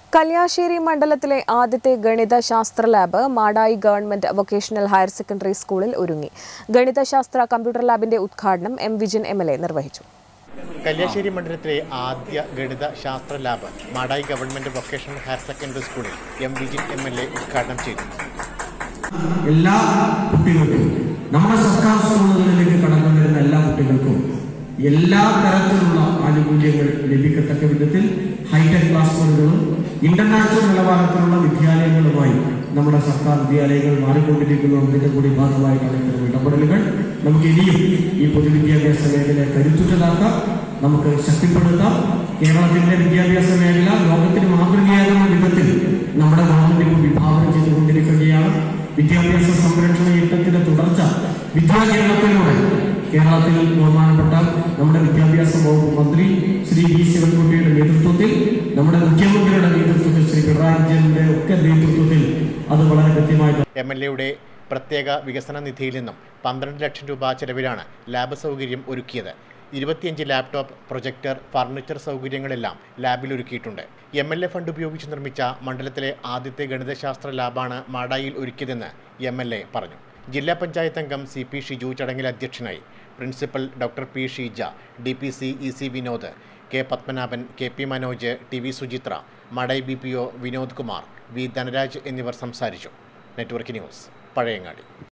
കല്യാശ്ശേരി മണ്ഡലത്തിലെ ആദ്യത്തെ ഗണിത ശാസ്ത്ര lab Madayi government vocational higher secondary സ്കൂളിൽ ഒരുങ്ങി ഗണിതശാസ്ത്ര കമ്പ്യൂട്ടർ ലാബിന്റെ ഉദ്ഘാടനം M Vijin M L A നിർവഹിച്ചു കല്യാശ്ശേരി മണ്ഡലത്തിലെ ആദ്യ ഗണിത ശാസ്ത്ര lab Madayi government vocational higher secondary സ്കൂളിൽ M Vijin M L A ഉദ്ഘാടനം ചെയ്തു എല്ലാ കുട്ടികൾക്കും നമ്മുടെ സർക്കാർ സ്കൂളുകളിലേക്ക് കടന്നു വരുന്ന എല്ലാ കുട്ടികൾക്കും എല്ലാ തരത്തിലുള്ള ആനുകൂല്യങ്ങൾ ലഭിക്കത്തക്ക വിധത്തിൽ ഹൈടെക് ക്ലാസ് മുറികളും ഇന്റർനാഷണൽ നിലവാരത്തിലുള്ള വിദ്യാലയങ്ങളുമായി നമ്മുടെ സർക്കാർ വിദ്യാലയങ്ങൾ മാറിക്കൊണ്ടിരിക്കുന്നതിന്റെ കൂടി ഭാഗമായിട്ടാണ് ഇത്തരം ഇടപെടലുകൾ നമുക്ക് ഇനിയും ഈ പൊതുവിദ്യാഭ്യാസ മേഖല കരുത്തുറ്റതാക്കാം നമുക്ക് ശക്തിപ്പെടുത്താം കേരളത്തിന്റെ വിദ്യാഭ്യാസ മേഖല ലോകത്തിന് മാതൃകയാകുന്ന വിധത്തിൽ നമ്മുടെ ഗവൺമെന്റ് ഇപ്പോൾ വിഭാവനം ചെയ്തുകൊണ്ടിരിക്കുകയാണ് വിദ്യാഭ്യാസ സംരക്ഷണ യജ്ഞത്തിന്റെ തുടർച്ച വിദ്യാകേരളത്തിലൂടെ കേരളത്തിൽ ബഹുമാനപ്പെട്ട നമ്മുടെ വിദ്യാഭ്യാസ വകുപ്പ് മന്ത്രി ശ്രീ വി ശിവൻകുട്ടിയുടെ നേതൃത്വത്തിൽ നമ്മുടെ മുഖ്യമന്ത്രിയുടെ നേതൃത്വത്തിൽ ശ്രീ പിണറായി വിജയന്റെ ഒക്കെ നേതൃത്വത്തിൽ അത് വളരെ കൃത്യമായിട്ട് എം എൽ എയുടെ പ്രത്യേക വികസന നിധിയിൽ നിന്നും പന്ത്രണ്ട് ലക്ഷം രൂപ ചെലവിലാണ് ലാബ് സൗകര്യം ഒരുക്കിയത് ഇരുപത്തിയഞ്ച് ലാപ്ടോപ്പ് പ്രൊജക്ടർ ഫർണിച്ചർ സൗകര്യങ്ങളെല്ലാം ലാബിൽ ഒരുക്കിയിട്ടുണ്ട് എം എൽ എ ഫണ്ട് ഉപയോഗിച്ച് നിർമ്മിച്ച മണ്ഡലത്തിലെ ആദ്യത്തെ ഗണിതശാസ്ത്ര ലാബാണ് മാടായിൽ ഒരുക്കിയതെന്ന് എം എൽ എ പറഞ്ഞു ജില്ലാ പഞ്ചായത്ത് അംഗം സി പി ഷിജു ചടങ്ങിൽ അധ്യക്ഷനായി principal doctor P Sheeja D P C E C Vinod K Padmanabhan K P Manoj T V Suchitra Madai B P O Vinod Kumar V Dhanaraj എന്നിവർ സംസാരിച്ചു നെറ്റ്വർക്ക് ന്യൂസ് പഴയങ്ങാടി